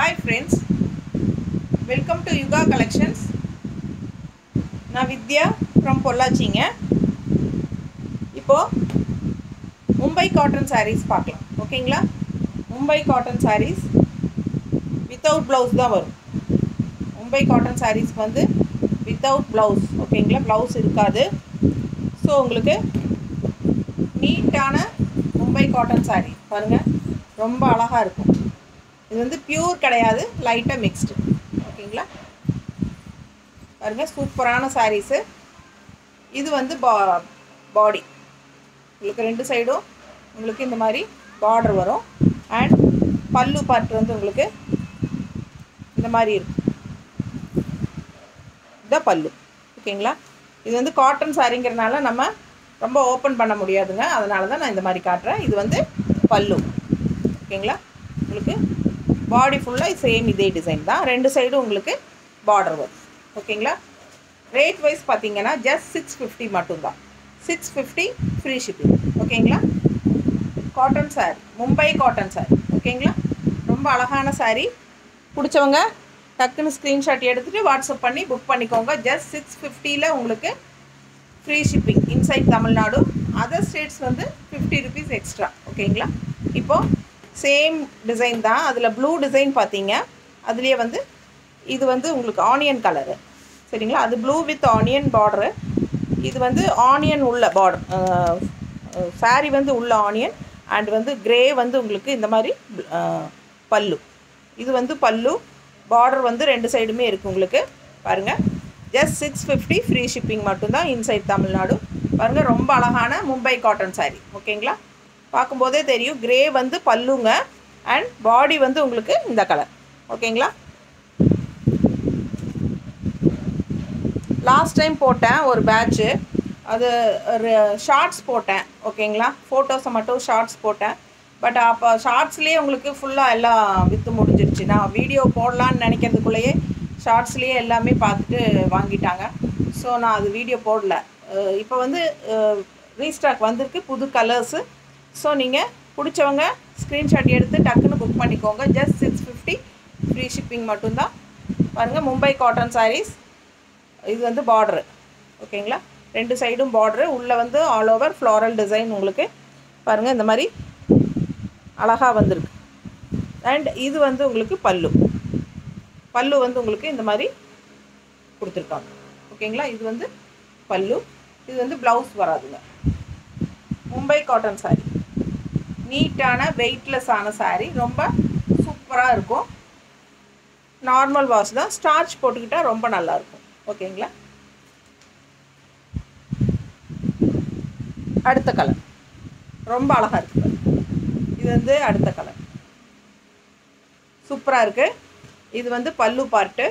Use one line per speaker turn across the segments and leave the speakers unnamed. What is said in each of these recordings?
Hi friends welcome to Yuga collections நான் Vidya from பொள்ளாச்சிங்க இப்போது Mumbai cotton sarees பார்க்கலாம் ஓகேங்களா Mumbai cotton sarees without blouse தான் வரும் மும்பை காட்டன் sarees வந்து வித்தவுட் ப்ளவுஸ் ஓகேங்களா ப்ளவுஸ் இருக்காது ஸோ உங்களுக்கு நீட்டான மும்பை காட்டன் saree பாருங்கள் ரொம்ப அழகாக இருக்கும் இது வந்து பியூர் கிடையாது லைட்டாக மிக்ஸ்டு ஓகேங்களா பாருங்கள் சூப்பரான சாரீஸு இது வந்து பா பாடி உங்களுக்கு ரெண்டு சைடும் உங்களுக்கு இந்த மாதிரி பார்டர் வரும் அண்ட் பல்லு பார்ட் வந்து உங்களுக்கு இந்த மாதிரி இருக்கும் இதுதான் பல்லு ஓகேங்களா இது வந்து காட்டன் சாரிங்கிறனால நம்ம ரொம்ப ஓப்பன் பண்ண முடியாதுங்க அதனால தான் நான் இந்த மாதிரி காட்டுறேன் இது வந்து பல்லு ஓகேங்களா உங்களுக்கு பாடி ஃபுல்லாக சேம் இதே டிசைன் தான் ரெண்டு சைடும் உங்களுக்கு பார்டர் வரும் ஓகேங்களா ரேட் வைஸ் பார்த்தீங்கன்னா ஜஸ்ட் சிக்ஸ் ஃபிஃப்டி மட்டும்தான் சிக்ஸ் ஃபிஃப்டி ஃப்ரீ ஷிப்பிங் ஓகேங்களா காட்டன் சாரி மும்பை காட்டன் சாரி ஓகேங்களா ரொம்ப அழகான சாரி பிடிச்சவங்க டக்குன்னு ஸ்க்ரீன்ஷாட் எடுத்துகிட்டு வாட்ஸ்அப் பண்ணி புக் பண்ணிக்கோங்க ஜஸ்ட் சிக்ஸ் ஃபிஃப்டியில் உங்களுக்கு free shipping inside Tamil Nadu other states வந்து ஃபிஃப்டி ருபீஸ் எக்ஸ்ட்ரா ஓகேங்களா இப்போது சேம் டிசைன் தான் அதில் ப்ளூ டிசைன் பார்த்தீங்க அதுலேயே வந்து இது வந்து உங்களுக்கு ஆனியன் கலரு சரிங்களா அது ப்ளூ வித் ஆனியன் பார்டரு இது வந்து ஆனியன் உள்ள பார்டர் சாரி வந்து உள்ள ஆனியன் அண்ட் வந்து கிரே வந்து உங்களுக்கு இந்த மாதிரி அஹ், பல்லு இது வந்து பல்லு பார்டர் வந்து ரெண்டு சைடுமே இருக்குது உங்களுக்கு பாருங்கள் just six fifty free shipping மட்டும்தான் இன்சைட் தமிழ்நாடு பாருங்கள் ரொம்ப அழகான மும்பை காட்டன் saree ஓகேங்களா பார்க்கும்போதே தெரியும் கிரே வந்து பல்லுங்க அண்ட் பாடி வந்து உங்களுக்கு இந்த கலர் ஓகேங்களா லாஸ்ட் டைம் போட்டேன் ஒரு பேட்ச்சு அது ஒரு ஷார்ட்ஸ் போட்டேன் ஓகேங்களா ஃபோட்டோஸை மட்டும் ஷார்ட்ஸ் போட்டேன் பட் அப்போ ஷார்ட்ஸ்லேயே உங்களுக்கு ஃபுல்லாக எல்லாம் விற்று முடிஞ்சிருச்சு நான் வீடியோ போடலான்னு நினைக்கிறதுக்குள்ளேயே ஷார்ட்ஸ்லேயே எல்லாமே பார்த்துட்டு வாங்கிட்டாங்க ஸோ நான் அது வீடியோ போடல இப்போ வந்து ரீஸ்டாக் வந்திருக்கு புது கலர்ஸு ஸோ நீங்கள் பிடிச்சவங்க ஸ்க்ரீன்ஷாட் எடுத்து டக்குன்னு புக் பண்ணிக்கோங்க just six fifty free shipping மட்டும்தான் பாருங்கள் மும்பை காட்டன் sarees இது வந்து பார்ட்ரு ஓகேங்களா ரெண்டு சைடும் பார்ட்ரு உள்ளே வந்து ஆல் ஓவர் ஃப்ளாரல் டிசைன் உங்களுக்கு பாருங்கள் இந்த மாதிரி அழகாக வந்திருக்கு அண்ட் இது வந்து உங்களுக்கு பல்லு பல்லு வந்து உங்களுக்கு இந்த மாதிரி கொடுத்துருக்காங்க ஓகேங்களா இது வந்து பல்லு இது வந்து ப்ளவுஸ் வராதுங்க மும்பை காட்டன் saree நீட்டான வெயிட்லெஸ்ஸான saree ரொம்ப சூப்பராக இருக்கும் நார்மல் வாஷ் தான் ஸ்டார்ச் போட்டுக்கிட்டால் ரொம்ப நல்லாயிருக்கும் ஓகேங்களா அடுத்த கலர் ரொம்ப அழகாக இருக்கு பாருங்க. இது வந்து அடுத்த கலர் சூப்பராக இருக்குது இது வந்து பல்லு பார்ட்டு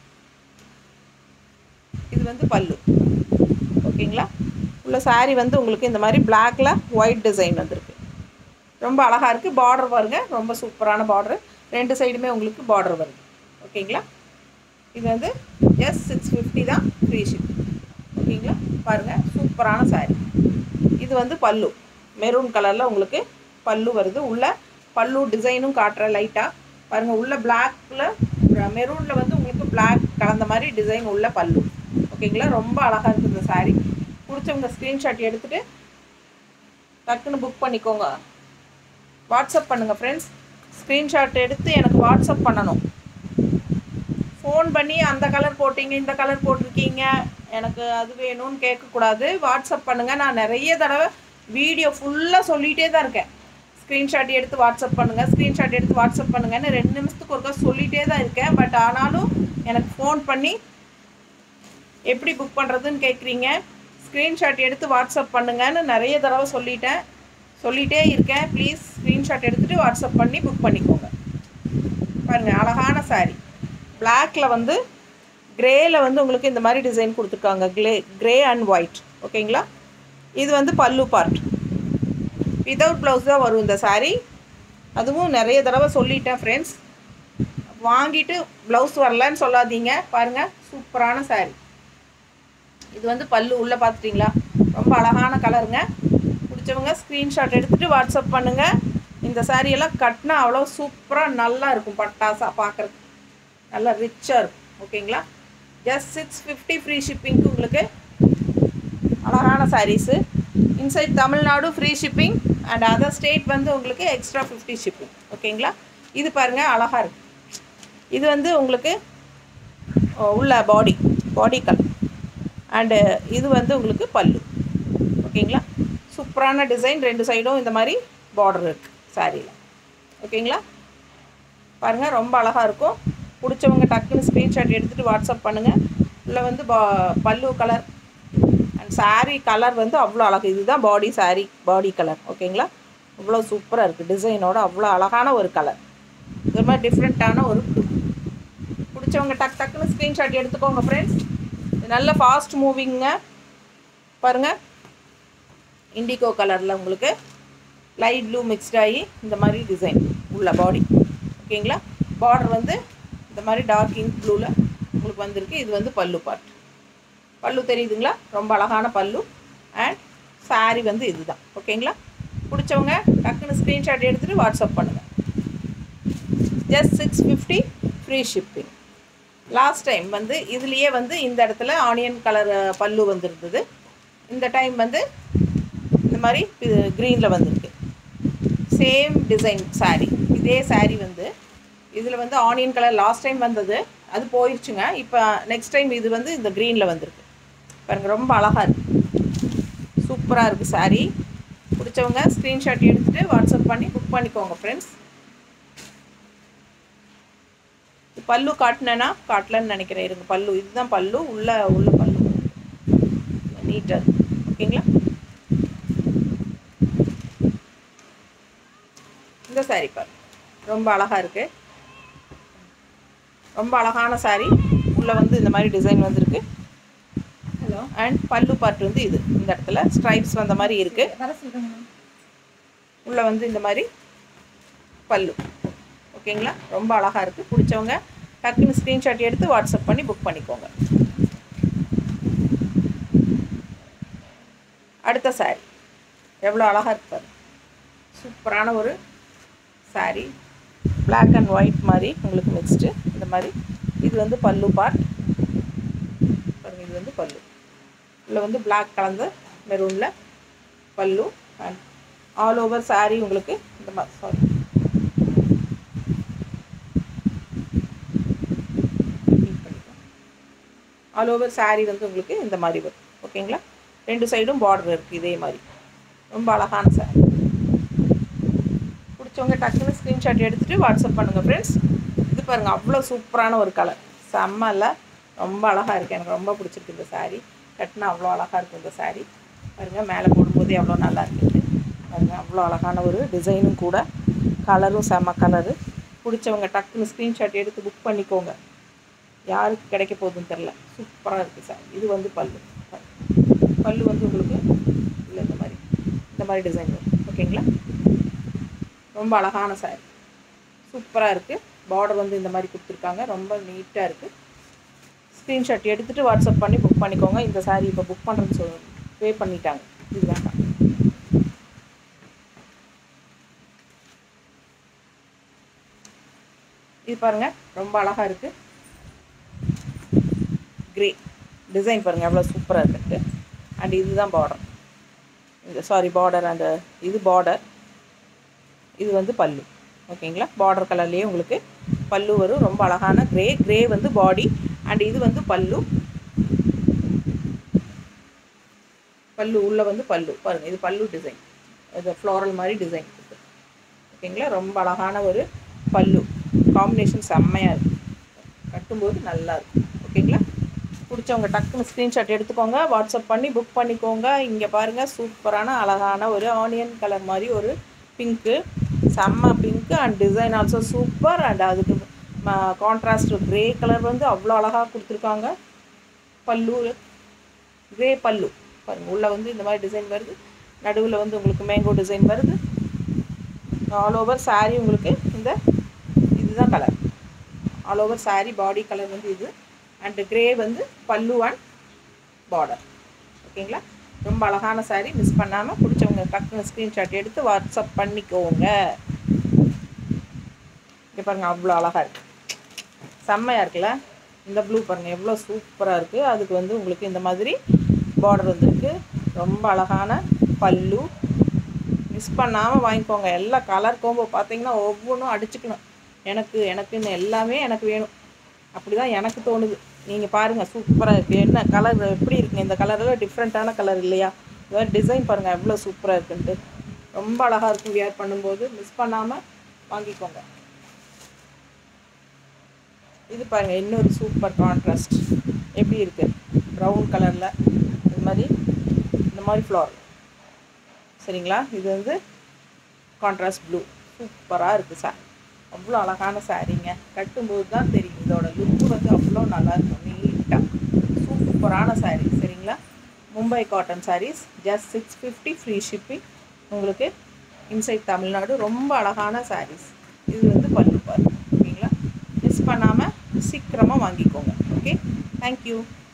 இது வந்து பல்லு ஓகேங்களா உள்ள saree வந்து உங்களுக்கு இந்த மாதிரி பிளாக்ல ஒயிட் டிசைன் வந்திருக்கு ரொம்ப அழகாக இருக்குது பார்டர் பாருங்க ரொம்ப சூப்பரான பார்டர் ரெண்டு சைடுமே உங்களுக்கு பார்டர் வருது ஓகேங்களா இது வந்து எஸ் சிக்ஸ் ஃபிஃப்டி தான் ஃப்ரீ ஷிப் ஓகேங்களா பாருங்கள் சூப்பரான saree இது வந்து பல்லு மெரூன் கலரில் உங்களுக்கு பல்லு வருது உள்ள பல்லு டிசைனும் காட்டுற லைட்டாக பாருங்கள் உள்ள பிளாக்ல மெரூனில் வந்து உங்களுக்கு பிளாக் கலந்த மாதிரி டிசைன் உள்ள பல்லு ஓகேங்களா ரொம்ப அழகாக இருக்குது இந்த saree பிடிச்சவங்க ஸ்க்ரீன்ஷாட் எடுத்துகிட்டு டக்குன்னு புக் பண்ணிக்கோங்க வாட்ஸ்அப் பண்ணுங்கள் ஃப்ரெண்ட்ஸ் ஸ்க்ரீன்ஷாட் எடுத்து எனக்கு வாட்ஸ்அப் பண்ணணும் ஃபோன் பண்ணி அந்த கலர் போட்டீங்க இந்த கலர் போட்டிருக்கீங்க எனக்கு அது வேணும்னு கேட்கக்கூடாது வாட்ஸ்அப் பண்ணுங்கள் நான் நிறைய தடவை வீடியோ ஃபுல்லாக சொல்லிகிட்டே தான் இருக்கேன் ஸ்க்ரீன்ஷாட் எடுத்து வாட்ஸ்அப் பண்ணுங்கள் ஸ்க்ரீன்ஷாட் எடுத்து வாட்ஸ்அப் பண்ணுங்கன்னு ரெண்டு நிமிஷத்துக்கு ஒருக்கா சொல்லிகிட்டே தான் இருக்கேன் பட் ஆனாலும் எனக்கு ஃபோன் பண்ணி எப்படி புக் பண்ணுறதுன்னு கேட்குறீங்க ஸ்க்ரீன்ஷாட் எடுத்து வாட்ஸ்அப் பண்ணுங்கன்னு நிறைய தடவை சொல்லிட்டேன் சொல்லிகிட்டே இருக்கேன் ப்ளீஸ் ஸ்க்ரீன்ஷாட் எடுத்துகிட்டு வாட்ஸ்அப் பண்ணி புக் பண்ணிக்கோங்க பாருங்கள் அழகான saree பிளாக்ல வந்து கிரேயில் வந்து உங்களுக்கு இந்த மாதிரி டிசைன் கொடுத்துருக்காங்க க்ளே கிரே அண்ட் ஒயிட் ஓகேங்களா இது வந்து பல்லு பார்ட் விதவுட் ப்ளவுஸ் தான் வரும் இந்த saree அதுவும் நிறைய தடவை சொல்லிட்டேன் ஃப்ரெண்ட்ஸ் வாங்கிட்டு ப்ளவுஸ் வரலன்னு சொல்லாதீங்க பாருங்கள் சூப்பரான saree இது வந்து பல்லு உள்ளே பார்த்துட்டிங்களா ரொம்ப அழகான கலருங்க பிடிச்சவங்க ஸ்க்ரீன்ஷாட் எடுத்துகிட்டு வாட்ஸ்அப் பண்ணுங்கள் இந்த saree எல்லாம் கட்டினா அவ்வளோ சூப்பராக நல்லா இருக்கும் பட்டாசா பார்க்குறதுக்கு நல்லா ரிச்சாக இருக்கும் ஓகேங்களா ஜஸ்ட் சிக்ஸ் ஃபிஃப்டி ஃப்ரீ ஷிப்பிங்க்கு உங்களுக்கு அழகான saris inside Tamil Nadu free shipping and other state வந்து உங்களுக்கு எக்ஸ்ட்ரா ஃபிஃப்டி ஷிப்பிங் ஓகேங்களா இது பாருங்கள் அழகாக இருக்கு இது வந்து உங்களுக்கு அஹ், உள்ள பாடி பாடி கலர் அண்டு இது வந்து உங்களுக்கு பல்லு ஓகேங்களா சூப்பரான டிசைன் ரெண்டு சைடும் இந்த மாதிரி பார்டர் இருக்குது சாரியில் ஓகேங்களா பாருங்கள் ரொம்ப அழகாக இருக்கும் பிடிச்சவங்க டக்குன்னு ஸ்க்ரீன்ஷாட் எடுத்துகிட்டு வாட்ஸ்அப் பண்ணுங்கள் உள்ள வந்து பா பல்லு கலர் அண்ட் saree கலர் வந்து அவ்வளோ அழகு இதுதான் பாடி saree பாடி கலர் ஓகேங்களா அவ்வளோ சூப்பராக இருக்குது டிசைனோட அவ்வளோ அழகான ஒரு கலர் இது மாதிரி டிஃப்ரெண்ட்டான ஒரு blue. பிடிச்சவங்க டக் டக்குன்னு ஸ்க்ரீன்ஷாட் எடுத்துக்கோங்க ஃப்ரெண்ட்ஸ் இது நல்ல ஃபாஸ்ட் மூவிங்க பாருங்கள் இண்டிகோ கலரில் உங்களுக்கு லைட் ப்ளூ மிக்ஸ்ட் ஆகி இந்த மாதிரி டிசைன் உள்ள பாடி ஓகேங்களா பார்டர் வந்து இந்த மாதிரி டார்க் இங்க் ப்ளூவில் உங்களுக்கு வந்திருக்கு இது வந்து பல்லு பார்ட் பல்லு தெரியுதுங்களா ரொம்ப அழகான பல்லு அண்ட் saree வந்து இதுதான் ஓகேங்களா பிடிச்சவங்க டக்குன்னு ஸ்க்ரீன்ஷாட் எடுத்துகிட்டு வாட்ஸ்அப் பண்ணுங்கள் just six fifty free shipping last time வந்து இதுலேயே வந்து இந்த இடத்துல ஆனியன் கலர் பல்லு வந்திருந்தது இந்த டைம் வந்து இந்த மாதிரி க்ரீனில் வந்திருக்கு சேம் டிசைன் saree இதே saree வந்து இதில் வந்து ஆனியன் கலர் லாஸ்ட் டைம் வந்தது அது போயிடுச்சுங்க இப்போ நெக்ஸ்ட் டைம் இது வந்து இந்த க்ரீனில் வந்திருக்கு பாருங்க ரொம்ப அழகாக இருக்குது சூப்பராக இருக்குது saree பிடிச்சவங்க ஸ்க்ரீன்ஷாட் எடுத்துகிட்டு வாட்ஸ்அப் பண்ணி புக் பண்ணிக்கோங்க ஃப்ரெண்ட்ஸ் பல்லு காட்டினேன்னா காட்டலன்னு நினைக்கிறேன் இருங்க பல்லு இதுதான் பல்லு உள்ள உள்ள பல்லு நீட்டாக ஓகேங்களா இந்த saree பாரு ரொம்ப அழகாக இருக்குது ரொம்ப அழகான saree உள்ளே வந்து இந்த மாதிரி டிசைன் வந்திருக்கு
ஹலோ
அண்ட் பல்லு பார்ட் வந்து இது இந்த இடத்துல ஸ்ட்ரைப்ஸ் வந்த மாதிரி இருக்குது
வர சொல்லுங்க மேம்
உள்ளே வந்து இந்த மாதிரி பல்லு ஓகேங்களா ரொம்ப அழகாக இருக்குது பிடிச்சவங்க டக்குன்னு ஸ்க்ரீன்ஷாட் எடுத்து வாட்ஸ்அப் பண்ணி புக் பண்ணிக்கோங்க அடுத்த saree எவ்வளோ அழகாக இருக்கு பாரு சூப்பரான ஒரு saree Black அண்ட் ஒயிட் மாதிரி உங்களுக்கு மிக்ஸ்டு இந்த மாதிரி இது வந்து பல்லு பார்ட் பாருங்க இது வந்து பல்லு இதில் வந்து Black கலந்த மெரூனில் பல்லு அண்ட் ஆல் ஓவர் saree உங்களுக்கு இந்த மாதிரி சாரி ஆல் ஓவர் saree வந்து உங்களுக்கு இந்த மாதிரி வரும் ஓகேங்களா ரெண்டு சைடும் பார்டர் இருக்குது இதே மாதிரி ரொம்ப அழகான saree பிடிச்சவங்க டக்குன்னு ஸ்க்ரீன்ஷாட் எடுத்துகிட்டு வாட்ஸ்அப் பண்ணுங்கள் ஃப்ரெண்ட்ஸ் இது பாருங்கள் அவ்வளோ சூப்பரான ஒரு கலர் செம்ம இல்லை ரொம்ப அழகாக இருக்குது எனக்கு ரொம்ப பிடிச்சிருக்கு இந்த saree கட்டினா அவ்வளோ அழகாக இருக்கும் இந்த saree பாருங்கள் மேலே போடும்போது எவ்வளோ நல்லா இருக்குது பாருங்க அவ்வளோ அழகான ஒரு டிசைனும் கூட கலரும் செம்ம கலரு பிடிச்சவங்க டக்குன்னு ஸ்க்ரீன்ஷாட் எடுத்து புக் பண்ணிக்கோங்க யாருக்கு கிடைக்க போகுதுன்னு தெரில சூப்பராக இருக்குது சார் இது வந்து பல்லு பல்லு வந்து உங்களுக்கு இல்லை இந்த மாதிரி இந்த மாதிரி டிசைன் வரும் ஓகேங்களா ரொம்ப அழகான சாரி சூப்பராக இருக்குது பார்டர் வந்து இந்த மாதிரி கொடுத்துருக்காங்க ரொம்ப நீட்டாக இருக்குது ஸ்க்ரீன்ஷாட் எடுத்துகிட்டு வாட்ஸ்அப் பண்ணி புக் பண்ணிக்கோங்க இந்த saree இப்போ புக் பண்ணுறேன்னு சொல்லி பே பண்ணிட்டாங்க இது வேண்டாம் இது பாருங்கள் ரொம்ப அழகாக இருக்குது கிரே டிசைன் பாருங்கள் எவ்வளோ சூப்பராக இருக்குது அண்ட் இதுதான் பார்டர் இந்த சாரி பார்டர் அந்த இது பார்டர் இது வந்து பல்லு ஓகேங்களா பார்டர் கலர்லேயே உங்களுக்கு பல்லு வரும் ரொம்ப அழகான கிரே கிரே வந்து பாடி அண்ட் இது வந்து பல்லு பல்லு உள்ள வந்து பல்லு பாருங்கள் இது பல்லு டிசைன் இது ஃப்ளோரல் மாதிரி டிசைன் ஓகேங்களா ரொம்ப அழகான ஒரு பல்லு காம்பினேஷன் செம்மையாக இருக்கும் கட்டும்போது நல்லா இருக்கும் ஓகேங்களா பிடிச்சவங்க டக்குன்னு ஸ்க்ரீன்ஷாட் எடுத்துக்கோங்க வாட்ஸ்அப் பண்ணி புக் பண்ணிக்கோங்க இங்கே பாருங்கள் சூப்பரான அழகான ஒரு ஆனியன் கலர் மாதிரி ஒரு பிங்க்கு செம்ம pink and design also super and அதுக்கு கான்ட்ராஸ்ட் கிரே கலர் வந்து அவ்வளோ அழகாக கொடுத்துருக்காங்க பல்லு கிரே பல்லு பாருங்கள் உள்ளே வந்து இந்த மாதிரி டிசைன் வருது நடுவில் வந்து உங்களுக்கு மேங்கோ டிசைன் வருது ஆல் ஓவர் saree உங்களுக்கு இந்த இதுதான் colour all over saree body colour வந்து இது அண்டு கிரே வந்து பல்லு அண்ட் பார்டர் ஓகேங்களா ரொம்ப அழகான saree மிஸ் பண்ணாமல் பிடிச்சவங்க டக்குன்னு ஸ்க்ரீன்ஷாட் எடுத்து வாட்ஸ்அப் பண்ணிக்கோங்க இங்கே பாருங்கள் அவ்வளோ அழகாக இருக்குது செம்மையாக இருக்குல்ல இந்த ப்ளூ பாருங்கள் எவ்வளோ சூப்பராக இருக்குது அதுக்கு வந்து உங்களுக்கு இந்த மாதிரி பார்டர் வந்துருக்கு ரொம்ப அழகான பல்லு மிஸ் பண்ணாமல் வாங்கிக்கோங்க எல்லா கலர் கோம்போ பார்த்தீங்கன்னா ஒவ்வொன்றும் அடிச்சுக்கணும் எனக்கு எனக்குன்னு எல்லாமே எனக்கு வேணும் அப்படி தான் எனக்கு தோணுது நீங்கள் பாருங்கள் சூப்பராக இருக்குது என்ன கலர் எப்படி இருக்குங்க இந்த கலரில் டிஃப்ரெண்ட்டான கலர் இல்லையா இதாவது டிசைன் பாருங்கள் எவ்வளோ சூப்பராக இருக்குன்ட்டு ரொம்ப அழகாக இருக்கும் வியர் பண்ணும்போது மிஸ் பண்ணாமல் வாங்கிக்கோங்க இது பாருங்கள் இன்னொரு சூப்பர் கான்ட்ராஸ்ட் எப்படி இருக்குது ப்ரௌன் கலரில் இது மாதிரி இந்த மாதிரி ஃப்ளவர் சரிங்களா இது வந்து கான்ட்ராஸ்ட் ப்ளூ சூப்பராக இருக்குது சார் அவ்வளோ அழகான சாரீங்க கட்டும்போது தான் தெரியும் இதோட லுக்கு வந்து அவ்வளோ நல்லா இருக்கும் நீட்டாக சூப்பரான சாரீ சரிங்களா Mumbai cotton saris just six fifty free shipping உங்களுக்கு இன்சைட் தமிழ்நாடு ரொம்ப அழகான சாரீஸ் இது வந்து பல்லு பாரு ஓகேங்களா மிஸ் பண்ணாமல் சீக்கிரமாக வாங்கிக்கோங்க ஓகே தேங்க்யூ